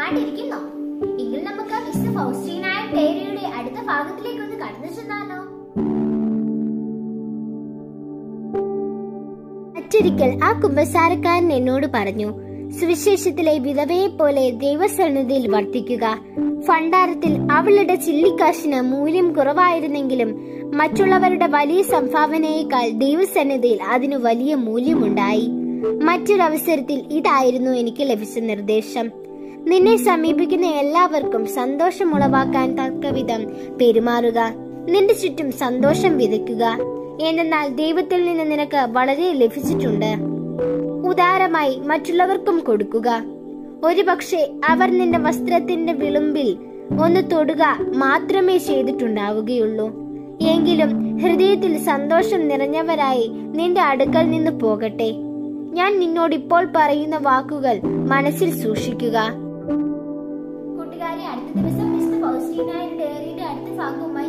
സുഖമായിട്ടിരിക്കുന്നോ എങ്കിൽ നമുക്ക് മിസ്റ്റർ ഫൗസ്റ്റീനായ ഡയറിയുടെ അടുത്ത ഭാഗത്തിലേക്ക് ഒന്ന് കടന്നു ചെന്നാലോ മറ്റൊരിക്കൽ ആ കുമ്പസാരക്കാരൻ എന്നോട് പറഞ്ഞു സുവിശേഷത്തിലെ വിധവയെ പോലെ ദൈവസന്നിധിയിൽ വർത്തിക്കുക ഭണ്ഡാരത്തിൽ അവളുടെ ചില്ലിക്കാശിന് മൂല്യം കുറവായിരുന്നെങ്കിലും മറ്റുള്ളവരുടെ വലിയ സംഭാവനയേക്കാൾ ദൈവസന്നിധിയിൽ അതിനു വലിയ മൂല്യമുണ്ടായി മറ്റൊരവസരത്തിൽ ഇതായിരുന്നു എനിക്ക് ലഭിച്ച നിർദ്ദേശം നിന്നെ സമീപിക്കുന്ന എല്ലാവർക്കും സന്തോഷമുളവാക്കാൻ തക്കവിധം പെരുമാറുക നിന്റെ ചുറ്റും സന്തോഷം വിതയ്ക്കുക എന്നാൽ ദൈവത്തിൽ നിന്ന് നിനക്ക് വളരെ ലഭിച്ചിട്ടുണ്ട് ഉദാരമായി മറ്റുള്ളവർക്കും കൊടുക്കുക ഒരുപക്ഷെ അവർ നിന്റെ വസ്ത്രത്തിന്റെ വിളുമ്പിൽ ഒന്ന് തൊടുക മാത്രമേ ചെയ്തിട്ടുണ്ടാവുകയുള്ളൂ എങ്കിലും ഹൃദയത്തിൽ സന്തോഷം നിറഞ്ഞവരായി നിന്റെ അടുക്കൽ നിന്ന് പോകട്ടെ ഞാൻ നിന്നോട് ഇപ്പോൾ പറയുന്ന വാക്കുകൾ മനസ്സിൽ സൂക്ഷിക്കുക കൂട്ടുകാരെ അടുത്ത ദിവസം മിസ്റ്റർ ഫൗസ്റ്റീനായ ഡയറിയുടെ അടുത്ത ഭാഗവുമായി